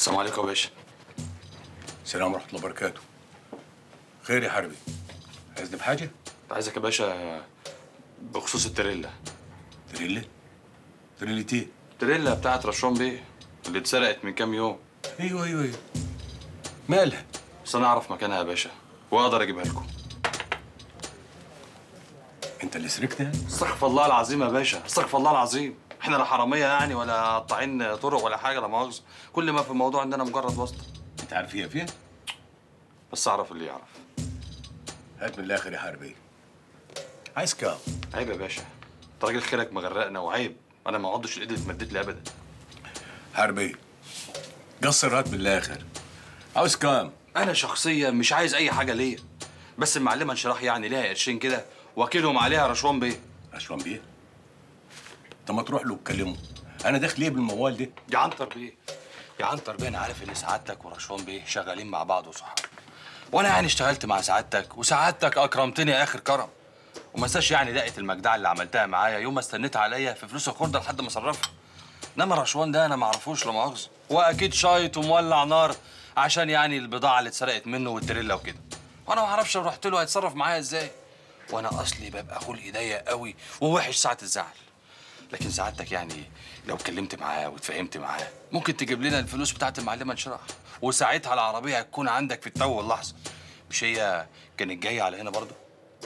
السلام عليكم يا باشا السلام ورحمه الله وبركاته خير يا حربي عايزني بحاجه عايزك يا باشا بخصوص التريلا تريلة تريلة ايه التريلا بتاعت رشوان بيه اللي اتسرقت من كام يوم ايوه ايوه ايوه مالها بس انا اعرف مكانها يا باشا واقدر اجيبها لكم انت اللي سرقتها استغفر الله العظيم يا باشا استغفر الله العظيم احنا لا حراميه يعني ولا قاطعين طرق ولا حاجه لا مؤاخذه كل ما في الموضوع عندنا مجرد واسطه انت عارف هي فين بس اعرف اللي يعرف هات من الاخر يا حربي عايز كام عيب يا باشا انت راجل خيرك مغرقنا وعيب انا ما اقعدش الايد اللي اتمدت لي ابدا حربي قصر هات من الاخر عاوز كام انا شخصيا مش عايز اي حاجه ليا بس المعلمه انشراح يعني ليها قرشين كده واكلهم عليها رشوان بيه عشوان بيه طب ما تروح له وتكلمه انا داخل ايه بالموال ده يا عنتر بيه يا عنتر بيه انا عارف ان سعادتك ورشوان بيه شغالين مع بعض وصحاب وانا يعني اشتغلت مع سعادتك وسعادتك اكرمتني اخر كرم وما انساش يعني دقه المجدعه اللي عملتها معايا يوم ما استنيت عليا في فلوس الخرده لحد ما صرفها انما رشوان ده انا ما اعرفوش لا مؤاخذه واكيد شايط ومولع نار عشان يعني البضاعه اللي اتسرقت منه والتريلا وكده وانا ما اعرفش لو رحت له هيتصرف معايا ازاي وانا اصلي ببقى خلقي ضيق قوي ووحش ساعه الزعل لكن سعادتك يعني لو اتكلمت معاه واتفاهمت معاه ممكن تجيب لنا الفلوس بتاعت المعلمه انشراح وساعتها العربيه هتكون عندك في التو واللحظه مش هي كانت جايه على هنا برضه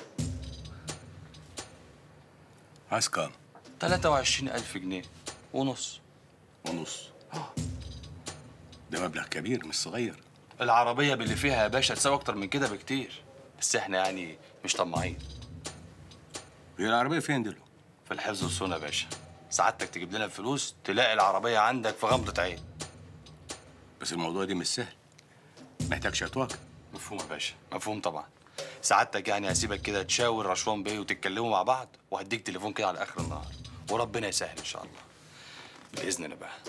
عايز كام 23000 جنيه ونص ونص ده مبلغ كبير مش صغير العربيه باللي فيها يا باشا تساوي اكتر من كده بكتير بس احنا يعني مش طماعين هي العربيه فين دلوقتي في الحفظ والصونه يا باشا سعادتك تجيب لنا الفلوس تلاقي العربيه عندك في غمضه عين بس الموضوع ده مش سهل محتاج شطوك مفهوم يا باشا مفهوم طبعا سعادتك يعني هسيبك كده تشاور رشوان بيه وتتكلموا مع بعض وهديك تليفون كده على اخر النهار وربنا يسهل ان شاء الله باذن الله بقى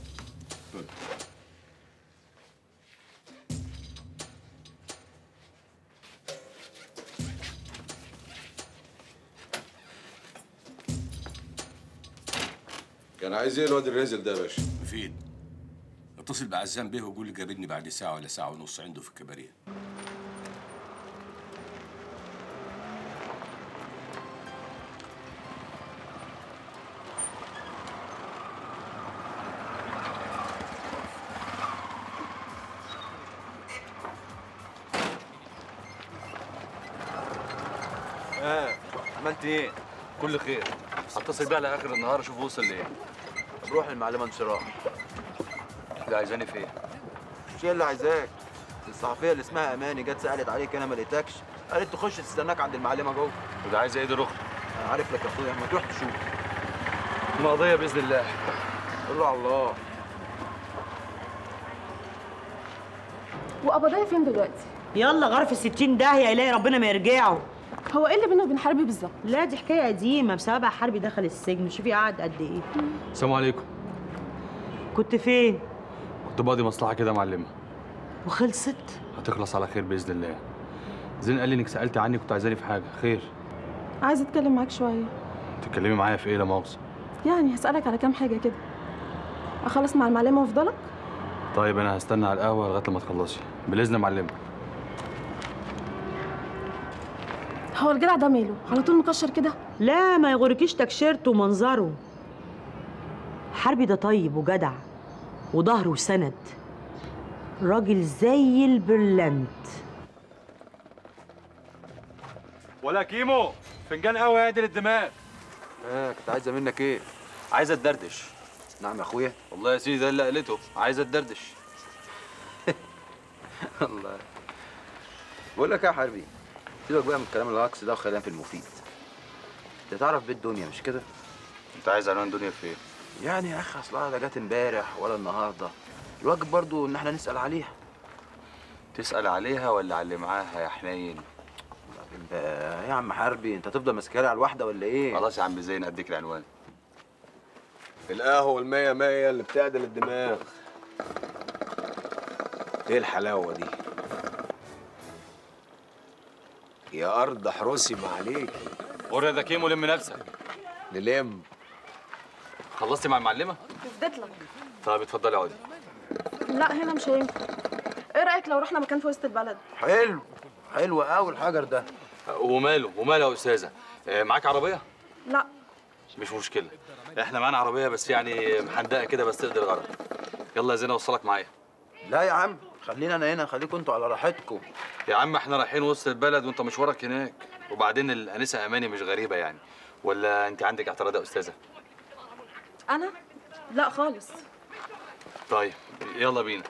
كان عايز ايه الواد الرازل ده يا باشا؟ مفيد اتصل بعزام بيه وقول لي قابلني بعد ساعه ولا ساعه ونص عنده في الكباريه اه عملت ايه؟ كل خير هتصل بيه على اخر النهار اشوف وصل لايه روح المعلمه انشراح اللي عايزاني في ايه مش هي اللي عايزاك الصحفيه اللي اسمها اماني جت سالت عليك انا ما لقيتكش قالت تخش تستناك عند المعلمه جوه وده عايز ايه دي رخصه انا عارف لك يا اخويا ما تروح تشوف مقضيه باذن الله قول له على الله وقبضايا فين دلوقتي؟ يلا غرف الستين داهية يلاقي ربنا ما يرجعه هو ايه اللي بينه وبين حربي بالظبط؟ لا دي حكاية قديمة بسببها حربي دخل السجن شوفي قعد قد ايه السلام عليكم كنت فين كنت بقضي مصلحه كده يا معلمه وخلصت هتخلص على خير باذن الله زين قال لي انك سالت عني كنت عايزاني في حاجه خير عايزه اتكلم معاك شويه تتكلمي معايا في ايه لا مؤاخذه يعني هسألك على كام حاجه كده اخلص مع المعلمه وافضلك طيب انا هستنى على القهوه لغايه لما تخلصي بالاذن يا معلمه هو الجدع ده ماله على طول مكشر كده لا ما يغركيش تكشيرته ومنظره حربي ده طيب وجدع وظهر وسند راجل زي البرلنت ولا كيمو فنجان قهوه يعدل الدماغ اه كنت عايزه منك ايه؟ عايزه تدردش نعم يا اخويا والله يا سيدي ده اللي قالته عايزه تدردش الله بقول لك ايه يا حربي سيبك بقى من الكلام الهكس ده وخلينا في المفيد انت تعرف بيت دنيا مش كده؟ انت عايز عنوان دنيا في ايه يعني يا اخي اصلها ده جت امبارح ولا النهارده الواجب برضو ان احنا نسال عليها تسال عليها ولا على اللي معاها يا حنين بعدين بقى يا عم حربي انت هتفضل ماسكها لي على الواحده ولا ايه؟ خلاص يا عم زين اديك العنوان القهوة والمية مية اللي بتعدل الدماغ ايه الحلاوة دي؟ يا أرض احرسي ما عليك قول يا كيمو لم نفسك نلم خلصتي مع المعلمه فدت لك طيب اتفضلي اقعدي لا هنا مش هينفع ايه رايك لو رحنا مكان في وسط البلد حلو حلو قوي الحجر ده وماله وماله يا استاذه آه، معاك عربيه لا مش مشكله احنا معانا عربيه بس يعني محندقه كده بس تقدر الغرض يلا يا زينه اوصلك معايا لا يا عم خلينا انا هنا خليكم انتوا على راحتكم يا عم احنا رايحين وسط البلد وانت مشوارك هناك وبعدين الانسه اماني مش غريبه يعني ولا انت عندك اعتراض يا استاذه انا لا خالص طيب يلا بينا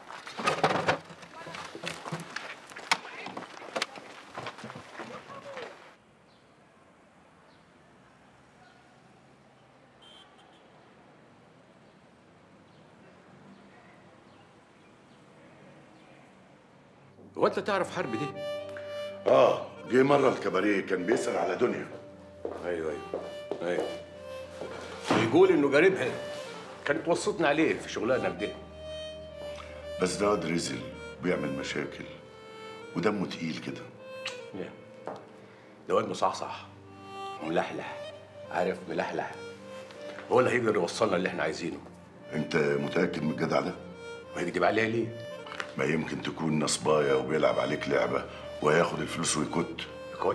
هو انت تعرف حرب دي؟ اه جه مره الكباريه كان بيسال على دنيا ايوه ايوه ايوه بيقول انه قريبها كانت وصتنا عليه في شغلانه بده بس ده واد رزل بيعمل مشاكل ودمه تقيل كده لا. ده واد مصحصح وملحلح عارف ملحلح هو اللي هيقدر يوصلنا اللي احنا عايزينه انت متاكد من الجدع ده وهيكدب عليها ليه؟ ما يمكن تكون نصبايا وبيلعب عليك لعبه وهياخد الفلوس ويكت كويس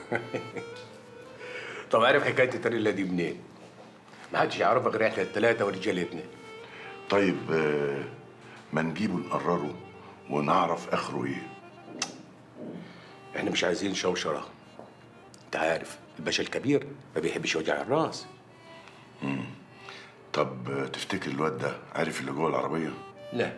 طب عارف حكايه التريلا دي منين؟ ما حدش يعرفها غير احنا الثلاثه ورجالتنا طيب آه، ما نجيبه نقرره ونعرف اخره ايه احنا مش عايزين شوشره انت عارف الباشا الكبير ما بيحبش وجع الراس طب آه، تفتكر الواد ده عارف اللي جوه العربيه لا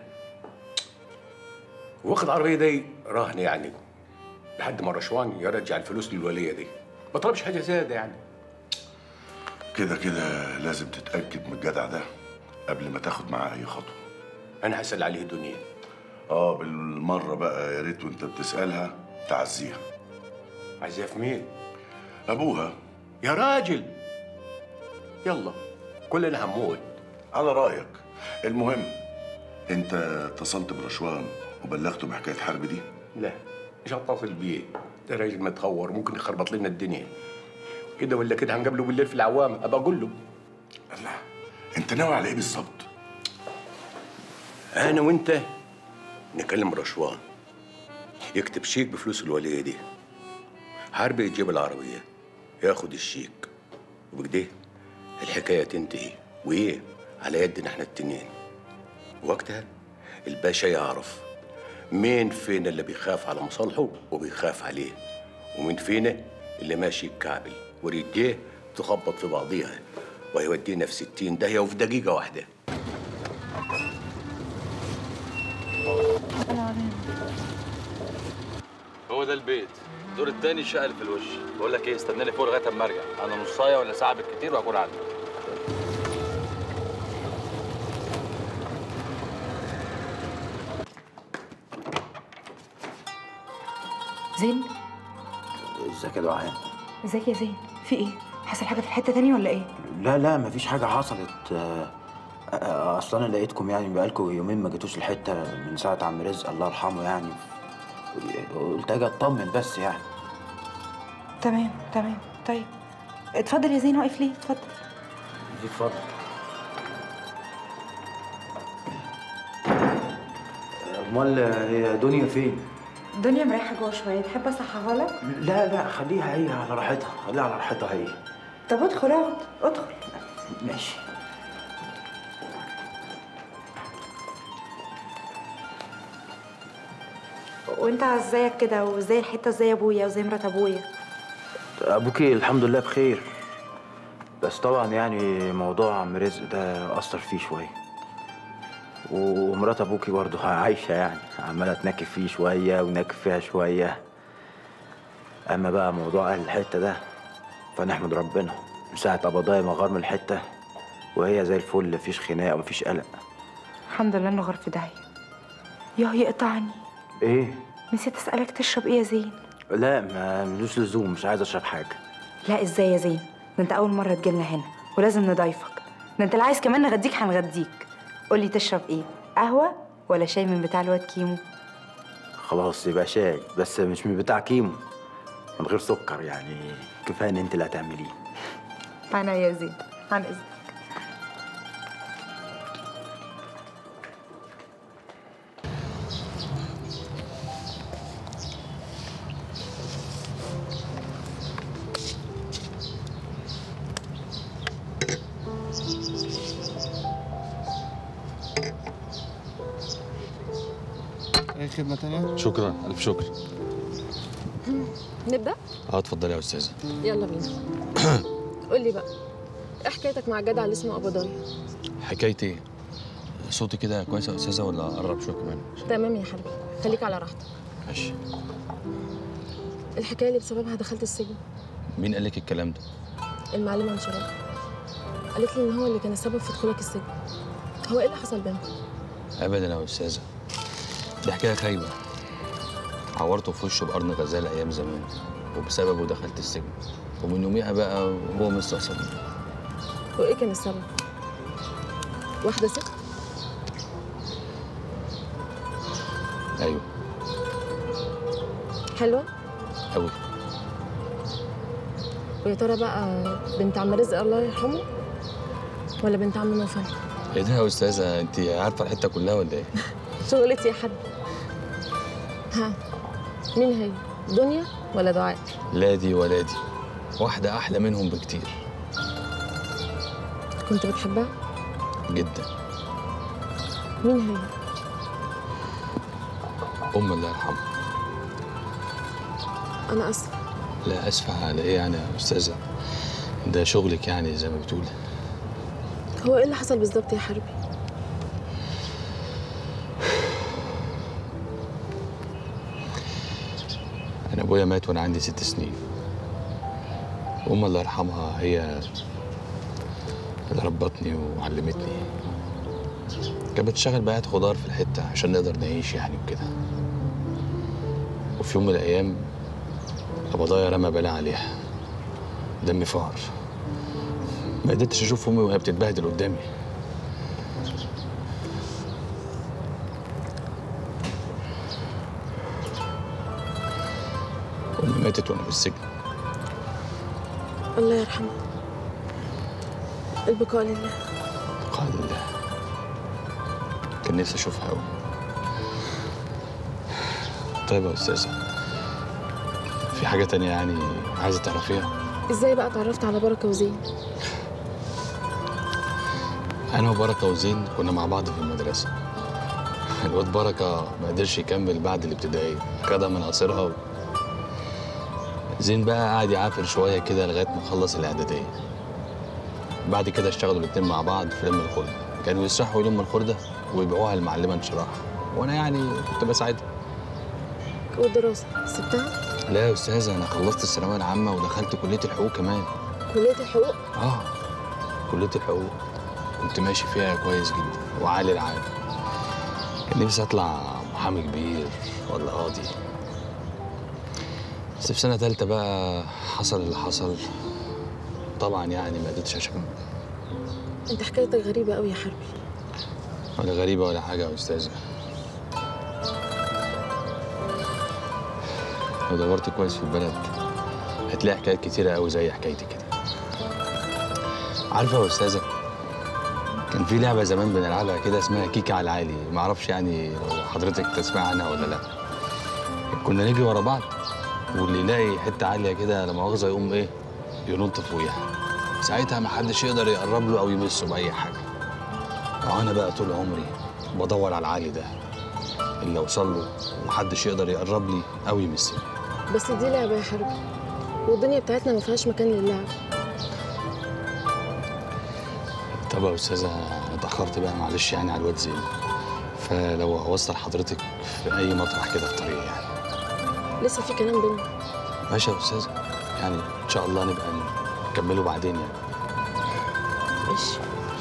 واخد عربية دي رهن يعني لحد ما رشوان يرجع الفلوس للولية دي ما طلبش حاجة زيادة يعني كده كده لازم تتاكد من الجدع ده قبل ما تاخد معاه اي خطوه أنا هسأل عليه الدنيا اه بالمره بقى يا ريت وانت بتسالها تعزيها عايزاه في مين؟ ابوها يا راجل يلا كلنا هنموت على رايك المهم انت اتصلت برشوان وبلغته بحكايه حرب دي لا مش هتصل بيه ده راجل متهور ممكن يخربط لنا الدنيا كده ولا كده هنقابله بالليل في العوام ابقى اقول له الله انت ناوي على ايه بالظبط انا وانت نكلم رشوان يكتب شيك بفلوس الوليه دي حرب يجيب العربيه ياخد الشيك وبكده الحكايه تنتهي وايه على يدنا احنا التنين وقتها الباشا يعرف مين فينا اللي بيخاف على مصالحه وبيخاف عليه ومين فينا اللي ماشي بكعبل ورجليه تخبط في بعضيها وهيودينا في ستين داهية وفي دقيقة واحدة هو ده البيت الدور التاني الشقه اللي في الوش بقول لك ايه استناني فوق لغايه اما ارجع انا نصايه ولا ساعه بالكتير وهكون عندك زين ازيك يا دعاء ازيك يا زين في ايه حصل حاجه في الحته تانية ولا ايه لا لا مفيش حاجة حصلت آه، آه، أصل أنا لقيتكم يعني بقالكم يومين ما جيتوش الحتة من ساعة عم رزق الله يرحمه يعني قلت أجي أطمن بس يعني تمام تمام طيب اتفضل يا زين واقف ليه اتفضل دي اتفضل أمال هي دنيا فين؟ الدنيا مريحه جوه شويه تحب اصحها لك لا لا خليها هي على راحتها خليها على راحتها هي طب ادخل اقعد ادخل ماشي وانت ازيك كده وازاي الحته ازاي ابويا وزي مرات ابويا أبوكي الحمد لله بخير بس طبعا يعني موضوع عم رزق ده أثر فيه شوية ومرات أبوكي برضه عايشة يعني عمالة تنكف فيه شوية ونكف فيها شوية أما بقى موضوع أهل الحتة ده فنحمد ربنا من ساعة قبضايا ما غار من الحتة وهي زي الفل مفيش خناق ومفيش قلق الحمد لله انه غير في داهيه ياه يقطعني إيه؟ نسيت اسالك تشرب ايه يا زين لا ما ملوش لزوم مش عايز أشرب حاجة لا ازاي يا زين ده انت اول مره تجيلنا هنا ولازم نضيفك ده انت اللي عايز كمان نغديك هنغديك قولي تشرب ايه قهوه ولا شاي من بتاع الواد كيمو خلاص يبقى شاي بس مش من بتاع كيمو من غير سكر يعني كفايه ان انت اللي هتعمليه انا يا زين عن اذنك خدمه تانية شكرا الف شكر نبدا اه اتفضلي يا استاذه يلا بينا قول لي بقى ايه حكايتك مع الجدع اللي اسمه قبضايا حكايتي ايه صوتي كده كويس يا استاذه ولا اقرب شويه كمان تمام يا حبيبي خليك على راحتك ماشي الحكايه اللي بسببها دخلت السجن مين قال لك الكلام ده المعلمه انشراح قالت لي ان هو اللي كان السبب في دخولك السجن هو ايه اللي حصل بينكم ابدا يا استاذه دي حكايه خايبه عورته في وشه بقرن غزال ايام زمان وبسببه دخلت السجن ومن يوميها بقى هو مستقصد وايه كان السبب واحده ست ايوه حلوه قوي ويا ترى بقى بنت عم رزق الله يرحمه ولا بنت عم نوفل ايه ده يا استاذه انت عارفه الحته كلها ولا ايه شغلتي يا حبيبي ها مين هي دنيا ولا دعاء لا دي ولا دي واحده احلى منهم بكتير كنت بتحبها جدا مين هي ام الله يرحمها انا اسفه لا اسفه على ايه يعني يا استاذه ده شغلك يعني زي ما بتقولي هو ايه اللي حصل بالظبط يا حربي انا ابويا مات وانا عندي ست سنين وام الله يرحمها هي اللي ربتني وعلمتني كانت بتشتغل بقى خضار في الحته عشان نقدر نعيش يعني وكده وفي يوم من الايام قبضايا رمى بلا عليها دمي فار ما قدرتش اشوف امي وهي بتتبهدل قدامي امي ماتت وانا في السجن الله يرحمه البقاء لله قال الله كان نفسي اشوفها قوي طيب يا استاذه في حاجه تانية يعني عايزه تعرفيها ازاي بقى اتعرفت على بركه وزين انا وبركه وزين كنا مع بعض في المدرسه الواد بركه ما قدرش يكمل بعد الابتدائيه خدها من قصرها و... زين بقى قعد يعافر شويه كده لغايه ما خلص الاعداديه بعد كده اشتغلوا الاتنين مع بعض في لم الخردة كانوا يسرحوا يلموا الخردة ويبيعوها للمعلمة انشراح وانا يعني كنت بساعدها والدراسه سبتها لا يا استاذة انا خلصت الثانوية العامة ودخلت كلية الحقوق كمان كليه الحقوق اه كلية الحقوق كنت ماشي فيها كويس جدا وعالي العال كان نفسي اطلع محامي كبير ولا قاضي بس في سنة تالتة بقى حصل اللي حصل طبعا يعني ما قدرتش اشكمل انت حكايتك غريبه قوي يا حربي ولا غريبة ولا حاجة يا أستاذة لو دورت كويس في البلد هتلاقي حكايات كتيرة أوي زي حكايتي كده عارفة يا أستاذة كان في لعبة زمان بنلعبها كده اسمها كيكة على العالي معرفش يعني لو حضرتك تسمع عنها ولا لأ كنا نجري ورا بعض واللي يلاقي حتة عالية كده لا مؤاخذة يقوم إيه ينط فوقيها ساعتها محدش يقدر يقرب له أو يمسه بأي حاجة وانا بقى طول عمري بدور على العالي ده اللي اوصل له ومحدش يقدر يقرب لي او يمسني بس دي لعبه يا حربي والدنيا بتاعتنا ما فيهاش مكان للعب طب يا استاذه أنا اتاخرت بقى معلش يعني على الواد زين فلو اوصل حضرتك في اي مطرح كده في طريق يعني لسه في كلام بينا ماشي يا استاذه يعني ان شاء الله نبقى نكمله بعدين يعني ماشي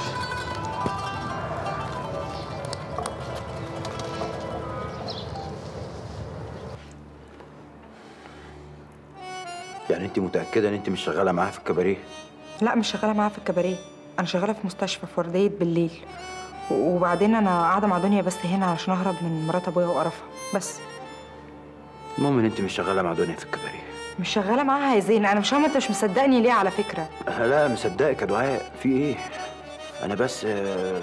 يعني انت متاكده ان انت مش شغاله معاها في الكباريه لا مش شغاله معاها في الكباريه انا شغاله في مستشفى في ورديه بالليل و- وبعدين انا قاعده مع دنيا بس هنا عشان اهرب من مرات ابويا وقرفها بس المهم ان انت مش شغاله مع دنيا في الكباريه مش شغاله معاها يا زين انا مش فاهمه انت مش مصدقني ليه على فكره أه لا مصدقك يا دعاء في ايه انا بس آه،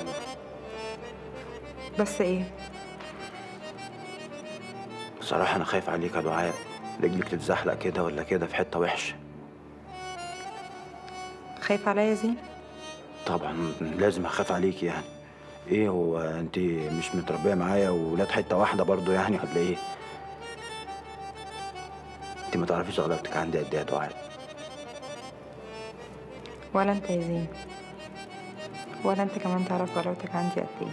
بس ايه بصراحه انا خايف عليك يا دعاء رجلك تتزحلق كده ولا كده في حته وحشه خايف عليا يا زين طبعا لازم اخاف عليك يعني ايه هو انت مش متربيه معايا وولاد حته واحده برضو يعني ولا ايه انت ما تعرفيش غلاوتك عندي قد ايه يا دعاء ولا انت يا زين ولا انت كمان تعرف غلاوتك عندي قد ايه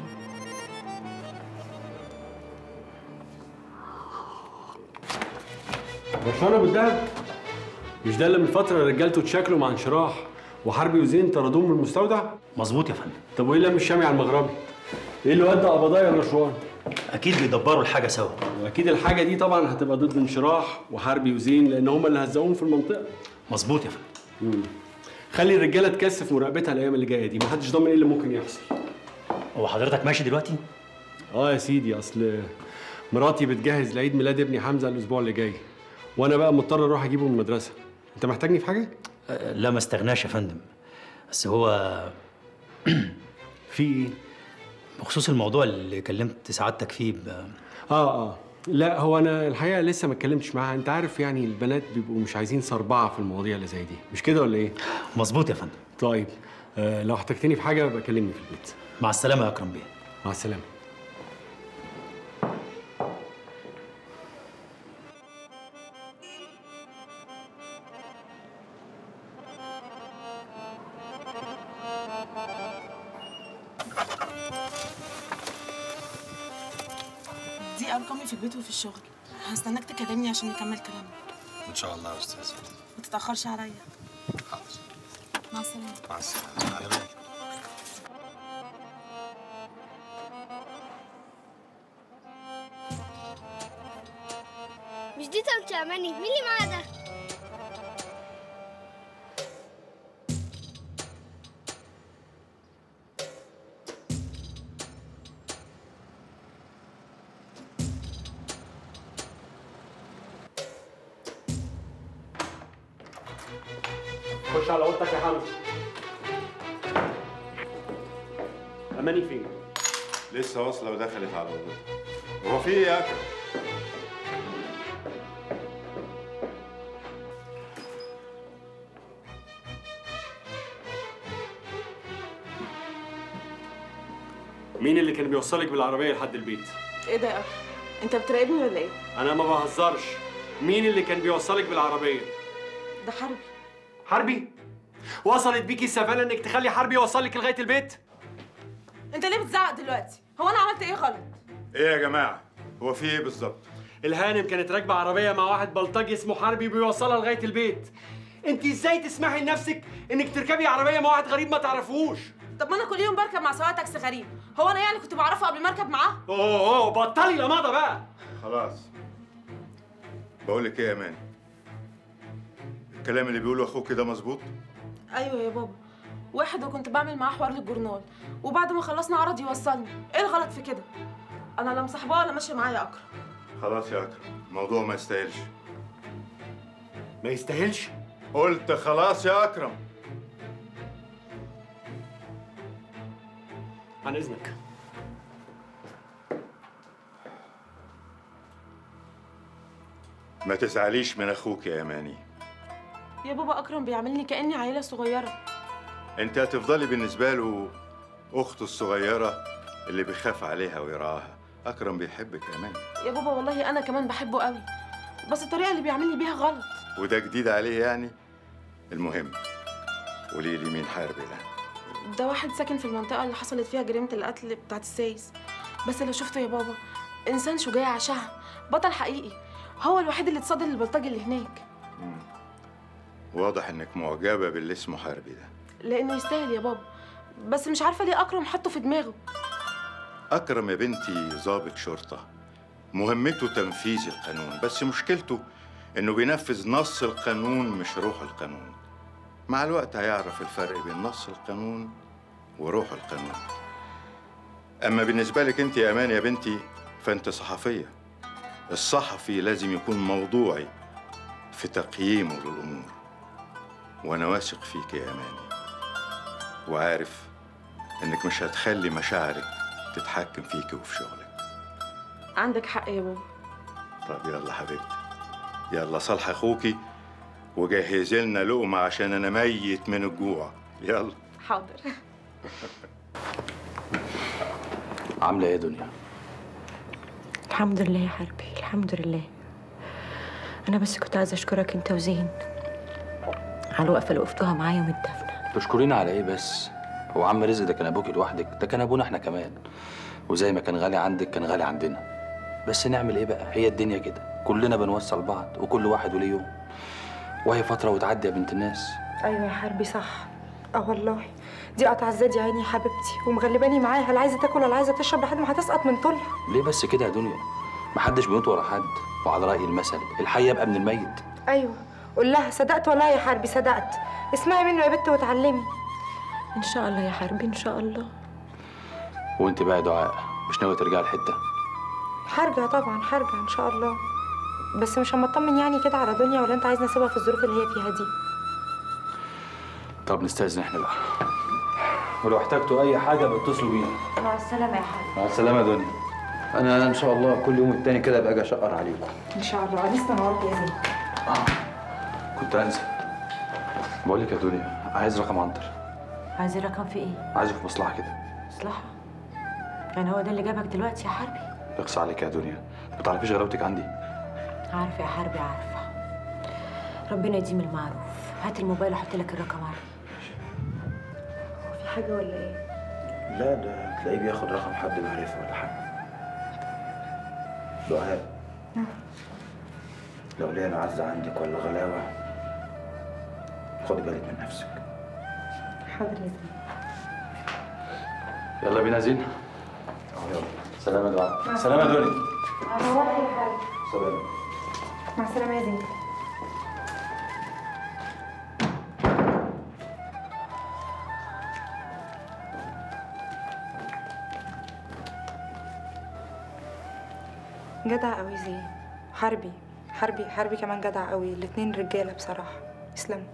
برشلونه بالدهب مش ده اللي من فتره رجالته اتشاكلوا مع انشراح وحربي وزين طردوهم من المستودع مظبوط يا فندم طب وايه اللي مش شامي على المغربي ايه اللي ودى قبضايا الرشوان اكيد بيدبروا الحاجه سوا واكيد الحاجه دي طبعا هتبقى ضد انشراح وحربي وزين لان هم اللي هزقوهم في المنطقه مظبوط يا فندم خلي الرجاله تكثف مراقبتها الايام اللي جايه دي محدش ضامن ايه اللي ممكن يحصل هو حضرتك ماشي دلوقتي اه يا سيدي اصل مراتي بتجهز لعيد ميلاد ابني حمزه الاسبوع اللي جاي وانا بقى مضطر اروح اجيبه من المدرسه انت محتاجني في حاجه أه، لا ما استغناش يا فندم بس هو في ايه بخصوص الموضوع اللي كلمت سعادتك فيه ب... اه اه لا هو انا الحقيقه لسه ما اتكلمتش معاها انت عارف يعني البنات بيبقوا مش عايزين صربعه في المواضيع اللي زي دي مش كده ولا ايه مظبوط يا فندم طيب آه لو احتجتني في حاجه بقى كلمني في البيت مع السلامه يا اكرم بيه مع السلامه دي ارقامي في البيت وفي الشغل هستناك تكلمني عشان نكمل كلامنا ان شاء الله يا استاذ ما تتاخرش عليا حاضر مع السلامه مع السلامه على بالك. مش دي طنط اماني مين اللي معاها ده خش على اوضتك يا حمزه اماني فين لسه واصله ودخلت على اوضتها هو في ايه يا اكرم مين اللي كان بيوصلك بالعربيه لحد البيت ايه ده يا اكرم انت بتراقبني ولا ايه انا ما بهزرش مين اللي كان بيوصلك بالعربيه ده حربي حربي وصلت بيكي السفاله انك تخلي حربي يوصلك لغايه البيت انت ليه بتزعق دلوقتي هو انا عملت ايه غلط ايه يا جماعه هو في ايه بالظبط الهانم كانت راكبه عربيه مع واحد بلطجي اسمه حربي بيوصلها لغايه البيت انت ازاي تسمحي لنفسك انك تركبي عربيه مع واحد غريب ما تعرفوش طب ما انا كل يوم بركب مع سواق تاكسي غريب هو انا يعني كنت بعرفه قبل ما اركب معاه اوه اوه بطلي لماضه بقى خلاص بقول لك ايه يا امان الكلام اللي بيقوله اخوك ده مظبوط ايوه يا بابا واحد وكنت بعمل معاه حوار للجورنال وبعد ما خلصنا عرض يوصلني ايه الغلط في كده انا لا مصاحباه ولا ماشيه معايا اكرم خلاص يا اكرم الموضوع ما يستاهلش ما يستاهلش قلت خلاص يا اكرم عن اذنك ما تزعليش من اخوك يا اماني يا بابا اكرم بيعاملني كاني عيله صغيره انت هتفضلي بالنسبه له اخته الصغيره اللي بيخاف عليها ويراعاها اكرم بيحبك يا اماني يا بابا والله انا كمان بحبه قوي بس الطريقه اللي بيعاملني بيها غلط وده جديد عليه يعني المهم قولي لي مين حاربي ده ده واحد ساكن في المنطقه اللي حصلت فيها جريمه القتل بتاعت السايس بس لو شفته يا بابا انسان شجاع شهم بطل حقيقي هو الوحيد اللي اتصدى للبلطجي اللي هناك واضح انك معجبه باللي اسمه حاربي ده لانه يستاهل يا بابا بس مش عارفه ليه اكرم حطه في دماغه اكرم يا بنتي ضابط شرطه مهمته تنفيذ القانون بس مشكلته انه بينفذ نص القانون مش روح القانون مع الوقت هيعرف الفرق بين نص القانون وروح القانون اما بالنسبه لك انت يا امان يا بنتي فانت صحفيه الصحفي لازم يكون موضوعي في تقييمه للامور وانا واثق فيك يا اماني وعارف انك مش هتخلي مشاعرك تتحكم فيك وفي شغلك عندك حق يا بابا طب يلا حبيبتي يلا صالح اخوكي وجهزي لنا لقمه عشان انا ميت من الجوع يلا حاضر عامله ايه يا دنيا الحمد لله يا حربي الحمد لله انا بس كنت عايزه اشكرك انت وزين على الوقفه اللي وقفتوها معايا يوم الدفن تشكرينا على ايه بس هو عم رزق ده كان ابوكي لوحدك ده كان ابونا احنا كمان وزي ما كان غالي عندك كان غالي عندنا بس نعمل ايه بقى هي الدنيا كده كلنا بنوصل بعض وكل واحد وليه يوم وهي فتره وتعدي يا بنت الناس ايوه يا حربي صح اه والله دي قطع الزاد يا عيني يا حبيبتي ومغلباني معاها لا عايزه تاكل ولا عايزه تشرب لحد ما هتسقط من طولها ليه بس كده يا دنيا محدش بيموت ورا حد وعلى راي المثل الحي يبقى من الميت ايوه قول لها صدقت والله يا حربي صدقت اسمعي منه يا بت وتعلمي ان شاء الله يا حربي ان شاء الله وانت بقى يا دعاء مش ناويه ترجعي الحته هرجع طبعا هرجع ان شاء الله بس مش هما اطمن يعني كده على دنيا ولا انت عايز نسيبها في الظروف اللي هي فيها دي طب نستأذن احنا بقى ولو احتجتوا اي حاجه بتصلوا بينا مع السلامه يا حربي مع السلامه يا دنيا انا ان شاء الله كل يوم التاني كده ابقى اجي اشقر عليكم ان شاء الله لسه نورت يا زين كنت انسى بقول لك يا دنيا عايز رقم عنتر عايز الرقم في ايه عايزه في مصلحه كده مصلحه يعني هو ده اللي جابك دلوقتي يا حربي يقصى عليك يا دنيا ما تعرفيش غلاوتك عندي عارفه يا حربي عارفه ربنا يديم المعروف هات الموبايل احط لك الرقم عليه في حاجه ولا ايه لا ده تلاقيه بياخد رقم حد معرفه ولا حاجه دعاء لو ليا معزة عندك ولا غلاوة خدي بالك من نفسك حاضر يا زين يلا بينا زين أهو يلا سلام يا دعاء سلام يا دنيا على الله يا حربي سلام مع السلامه يا زين جدع قوي زين حربي حربي حربي كمان جدع قوي الاتنين رجاله بصراحه يسلموا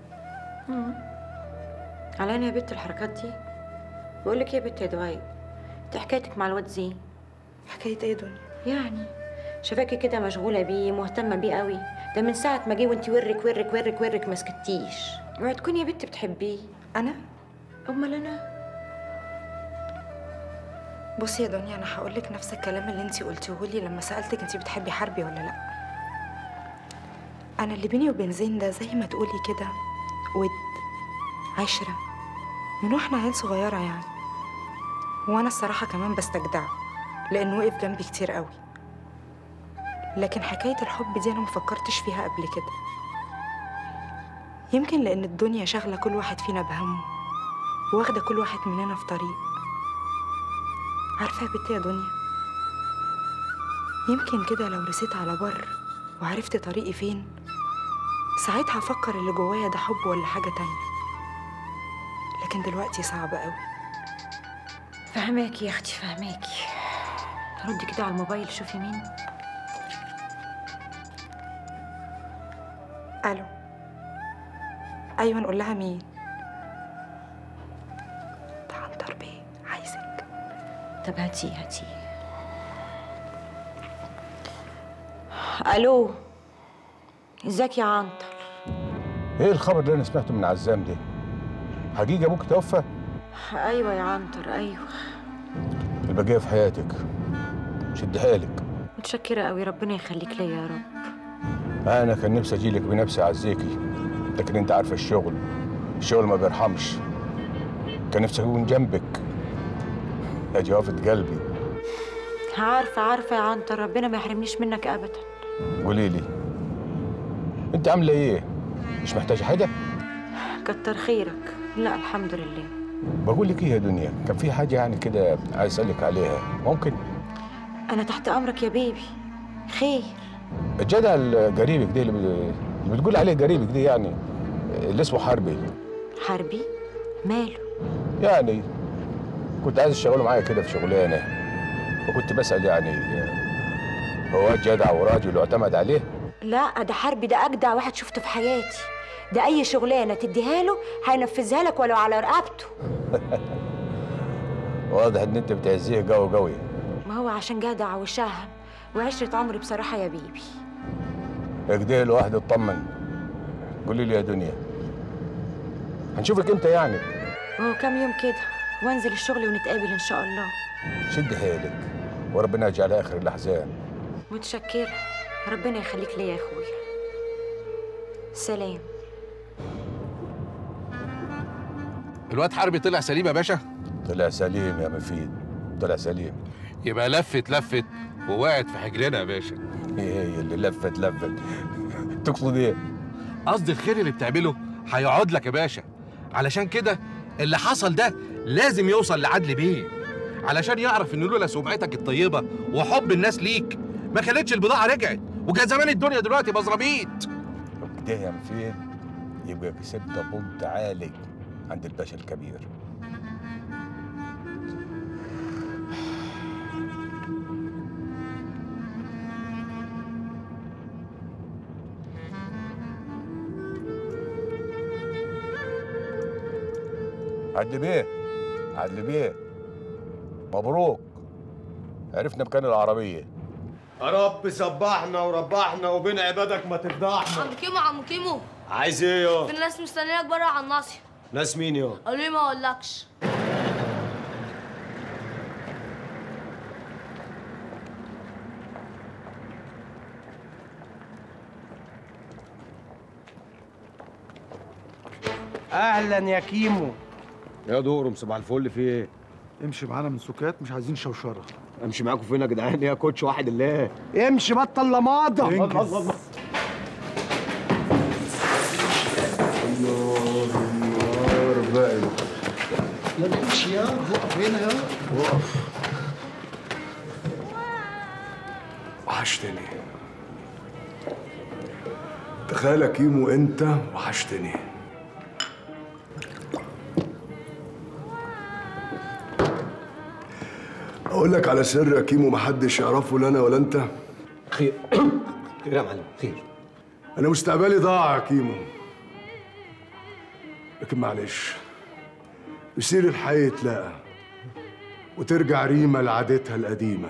على انا يا بنت الحركات دي بقول لك ايه يا بنت يا دعاء انت حكايتك مع الواد زين حكايه ايه دنيا يعني شفاكي كده مشغوله بيه مهتمه بيه قوي ده من ساعه ما جه وانت ورك ورك ورك ورك ما سكتيش اوعي تكوني يا بنت بتحبيه انا امال انا بصي يا دنيا انا هقول لك نفس الكلام اللي انتي قلتيه لي لما سالتك انتي بتحبي حربي ولا لا انا اللي بيني وبين زين ده زي ما تقولي كده ود عشره من واحنا عيال صغيره يعني وانا الصراحه كمان بستجدعه لانه وقف جنبي كتير قوي لكن حكايه الحب دي انا مفكرتش فيها قبل كده يمكن لان الدنيا شاغله كل واحد فينا بهمه واخده كل واحد مننا في طريق عارفه يا بنتي يا دنيا يمكن كده لو رسيت على بر وعرفت طريقي فين ساعتها افكر اللي جوايا ده حب ولا حاجه تانية لكن دلوقتي صعب قوي فهماكي يا اختي فهماكي ردي كده على الموبايل شوفي مين الو ايوه نقول لها مين ده عنتر بيه عايزك طب هاتي هاتي الو ازيك يا عنتر ايه الخبر اللي انا سمعته من عزام ده حقيقه ابوك توفى ايوه يا عنتر ايوه البقيه في حياتك شد حيلك متشكره قوي ربنا يخليك ليا يا رب انا كان نفسي اجيلك بنفسي اعزيكي لكن انت عارفه الشغل الشغل ما بيرحمش كان نفسي اكون جنبك يا جوافة قلبي عارفه عارفه يا عنتر ربنا ما يحرمنيش منك ابدا قولي لي انت عامله ايه مش محتاجه حاجه كتر خيرك لا الحمد لله بقول لك ايه يا دنيا كان في حاجه يعني كده عايز اسالك عليها ممكن انا تحت امرك يا بيبي خير الجدع قريبك دي اللي ب- اللي بتقول عليه قريبك دي يعني اللي اسمه حربي حربي ماله يعني كنت عايز اشتغله معايا كده في شغلانه وكنت بسال يعني هو واد جدع وراجل واعتمد عليه لا ده حربي ده اجدع واحد شفته في حياتي ده اي شغلانه تديها له هينفذها لك ولو على رقبته واضح ان انت بتعزيه قوي قوي ما هو عشان جدع وشهم وعشرة عمري بصراحة يا بيبي كده الواحد يطمن قولي لي يا دنيا هنشوفك امتى يعني وهو كام يوم كده وانزل الشغل ونتقابل ان شاء الله شد حيلك وربنا يجعل اخر الاحزان متشكرة ربنا يخليك ليا يا اخويا سلام الواد حربي طلع سليم يا باشا طلع سليم يا مفيد طلع سليم يبقى لفت لفت ووقعت في حجرنا يا باشا ايه هي اللي لفت لفت تقصد ايه قصدي الخير اللي بتعمله هيقعد لك يا باشا علشان كده اللي حصل ده لازم يوصل لعدل بيه علشان يعرف ان لولا سمعتك الطيبه وحب الناس ليك ما كانتش البضاعه رجعت وكان زمان الدنيا دلوقتي بزراميط كده يا مفيد يبقى كسبت بونت عالي عند الباشا الكبير عدل بيه عدل بيه مبروك عرفنا مكان العربية يا رب سبحنا وربحنا وبين عبادك ما تفضحنا عم كيمو عم كيمو عايز ايه يا في ناس مستنياك بره على الناصية ناس مين يا قالوا لي ما اقولكش اهلا يا كيمو يا دورم صباح الفل في ايه امشي معانا من سكات مش عايزين شوشره امشي معاكم فين يا جدعان يا كوتش واحد الله امشي بطل لماضه انجز. الله الله الله النار بقى لا تمشي يا وقف هنا يا وقف وحشتني تخيل يا كيمو انت وحشتني اقول لك على سر يا كيمو محدش يعرفه لا انا ولا انت خير خير يا معلم خير انا مستقبلي ضاع يا كيمو لكن معلش يصير الحي يتلاقى وترجع ريما لعادتها القديمه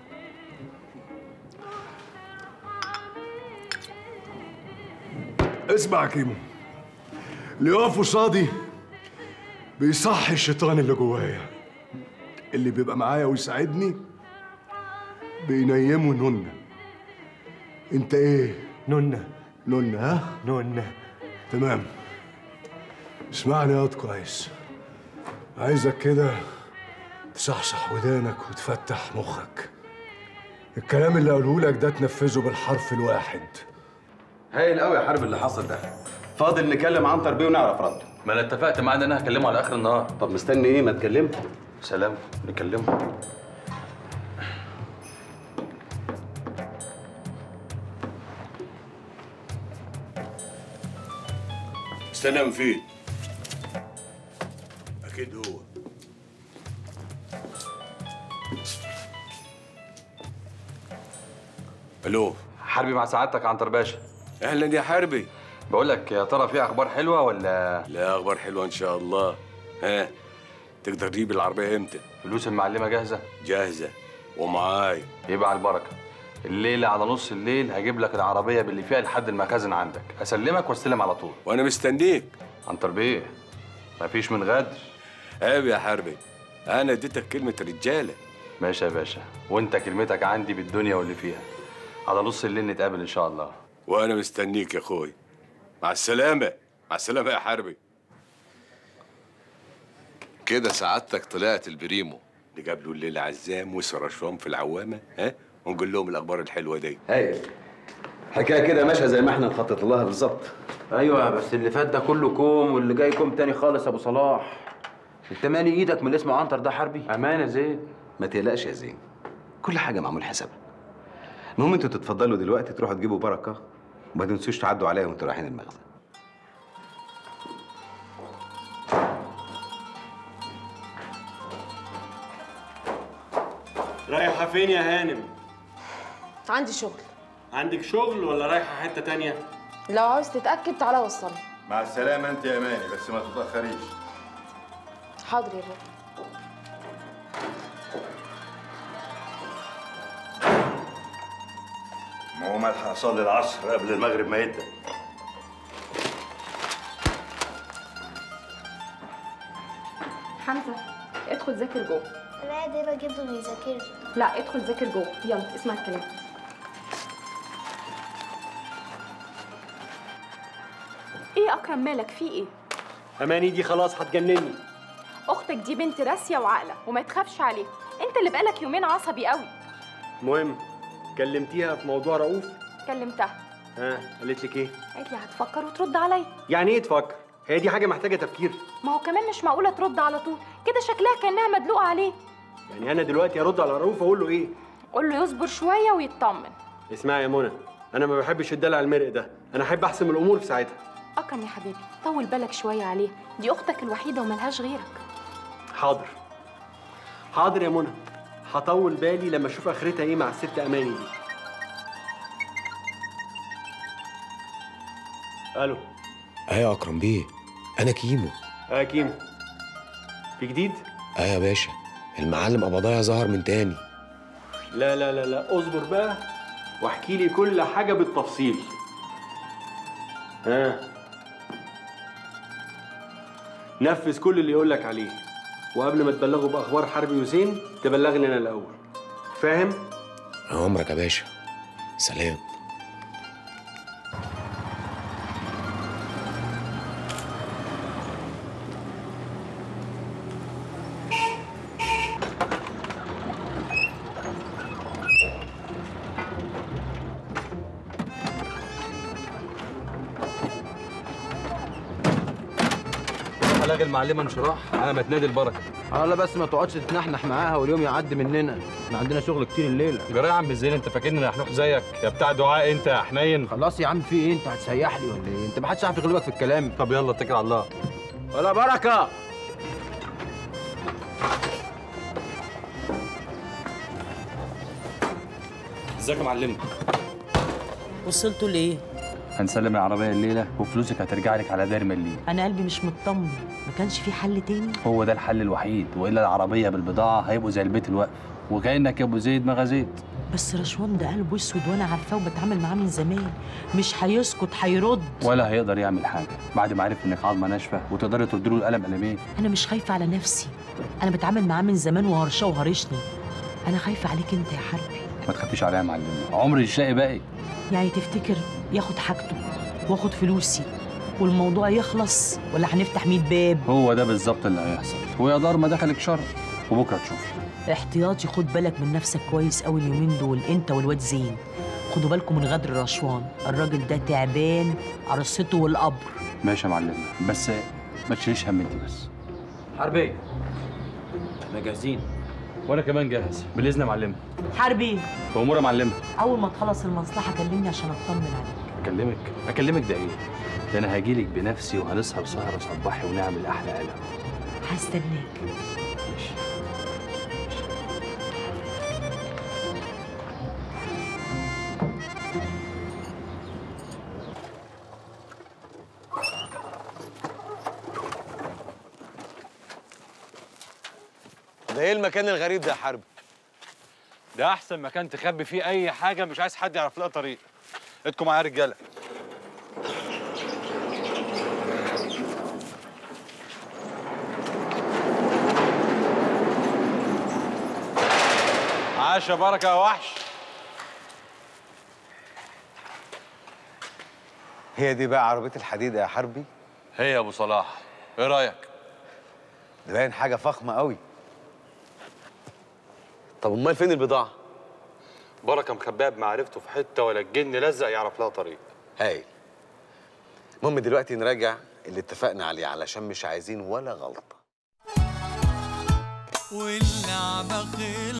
اسمع يا كيمو اللي يقف قصادي بيصحي الشيطان اللي جوايا اللي بيبقى معايا ويساعدني بينيمه نونه انت ايه نونه نونه ها نونه تمام اسمعني ياض كويس عايزك كده تصحصح ودانك وتفتح مخك الكلام اللي اقوله لك ده تنفذه بالحرف الواحد هايل قوي يا حرب اللي حصل ده فاضل نكلم عنتر بيه ونعرف رده ما انا اتفقت معاه ان انا هكلمه على اخر النهار طب مستني ايه ما تكلمه سلام نكلمه استنى يا مفيد اكيد هو الو حربي مع سعادتك عنتر باشا اهلا يا حربي بقول لك يا ترى في اخبار حلوه ولا لا اخبار حلوه ان شاء الله ها تقدر تجيب العربيه امتى فلوس المعلمه جاهزه جاهزه ومعاي يبقى على البركه الليله على نص الليل هجيب لك العربيه باللي فيها لحد المخازن عندك اسلمك واستلم على طول وانا مستنيك عنتر بيه مفيش من غدر عيب يا حربي انا اديتك كلمه رجاله ماشي يا باشا وانت كلمتك عندي بالدنيا واللي فيها على نص الليل نتقابل ان شاء الله وانا مستنيك يا اخوي مع السلامه مع السلامه يا حربي كده سعادتك طلعت البريمو نقابلوا الليله عزام وسرشفان في العوامه ها ونقول لهم الاخبار الحلوه دي هايل حكايه كده ماشيه زي ما احنا نخطط لها بالظبط ايوه بس اللي فات ده كله كوم واللي جاي كوم تاني خالص يا ابو صلاح انت مالي ايدك من اللي اسمه عنتر ده حربي امانه زين ما تقلقش يا زين كل حاجه معمول حسابها المهم انتوا تتفضلوا دلوقتي تروحوا تجيبوا بركه وما تنسوش تعدوا عليها وانتوا رايحين المخزن رايحة فين يا هانم؟ عندي شغل عندك شغل ولا رايحة حتة تانية؟ لو عاوز تتاكد تعالى وصلني مع السلامه انت يا ماني بس ما تتاخريش حاضر يا بابا ما هو ملحق اصلي العصر قبل المغرب ما يبدا حمزه ادخل ذاكر جوه رائد هبه جده بيذاكر لا ادخل ذاكر جوه يلا اسمع الكلام ايه اكرم مالك في ايه اماني دي خلاص هتجنني اختك دي بنت راسيه وعاقله وما تخافش عليها انت اللي بقالك يومين عصبي قوي المهم كلمتيها في موضوع رؤوف كلمتها ها قالت لك ايه قالت لي هتفكر وترد عليا يعني ايه تفكر هي دي حاجه محتاجه تفكير ما هو كمان مش معقوله ترد على طول كده شكلها كانها مدلوقه عليه يعني انا دلوقتي ارد على رؤوف اقول له ايه قول له يصبر شويه ويطمن اسمعي يا منى انا ما بحبش الدلع المرق ده انا احب احسم الامور في ساعتها اكرم يا حبيبي طول بالك شويه عليها دي اختك الوحيده وملهاش غيرك حاضر حاضر يا منى هطول بالي لما اشوف اخرتها ايه مع الست اماني دي الو اه يا اكرم بيه انا كيمو اه يا كيمو في جديد اه يا باشا المعلم قبضايا ظهر من تاني لا لا لا لا اصبر بقى واحكي لي كل حاجه بالتفصيل ها نفذ كل اللي يقول لك عليه وقبل ما تبلغه باخبار حربي وزين تبلغني انا الاول فاهم عمرك يا باشا سلام هلاغي المعلمه انشراح على ما تنادي البركه لا بس ما تقعدش تتنحنح معاها واليوم يعدي مننا احنا عندنا شغل كتير الليله جرى يا عم الزين انت فاكرني نحنوح زيك يا بتاع دعاء انت يا حنين خلاص يا عم في ايه انت هتسيح لي ولا ايه انت ما حدش عارف يغلبك في الكلام طب يلا اتكل على الله ولا بركه ازيك يا معلم وصلتوا لايه هنسلم العربيه الليله وفلوسك هترجع لك على دار مليم انا قلبي مش مطمن ما كانش في حل تاني هو ده الحل الوحيد والا العربيه بالبضاعه هيبقوا زي البيت الوقف وكانك يا ابو زيد ما غزيت بس رشوان ده قلبه اسود وانا عارفاه وبتعامل معاه من زمان مش هيسكت هيرد ولا هيقدر يعمل حاجه بعد ما عرف انك عظمه ناشفه وتقدري ترد له القلم قلمين انا مش خايفه على نفسي انا بتعامل معاه من زمان وهرشاه وهرشني انا خايفه عليك انت يا حربي ما تخافيش عليا يا معلم عمري الشقي باقي يعني تفتكر ياخد حاجته واخد فلوسي والموضوع يخلص ولا هنفتح 100 باب هو ده بالظبط اللي هيحصل ويا دار ما دخلك شر وبكره تشوفي احتياطي خد بالك من نفسك كويس قوي اليومين دول انت والواد زين خدوا بالكم من غدر رشوان الراجل ده تعبان عرصته والقبر ماشي يا معلم بس ما تشيليش هم انت بس حربي احنا جاهزين وانا كمان جاهز بالاذن يا معلم حربي بامور يا معلم اول ما تخلص المصلحه كلمني عشان اطمن عليك اكلمك اكلمك ده ايه ده انا هاجيلك بنفسي وهنسهر سهره صباحي ونعمل احلى قلق هستناك ده ايه المكان الغريب ده يا حربي ده احسن مكان تخبي فيه اي حاجه مش عايز حد يعرف لها طريق ادكم معايا يا رجاله عاش يا بركه يا وحش هي دي بقى عربيه الحديد يا حربي هي يا ابو صلاح ايه رايك ده باين حاجه فخمه قوي طب امال فين البضاعه بركه مخبيها بمعرفته في حته ولا الجن لزق يعرف لها طريق هايل المهم دلوقتي نراجع اللي اتفقنا عليه علشان مش عايزين ولا غلطه واللعبة خلصت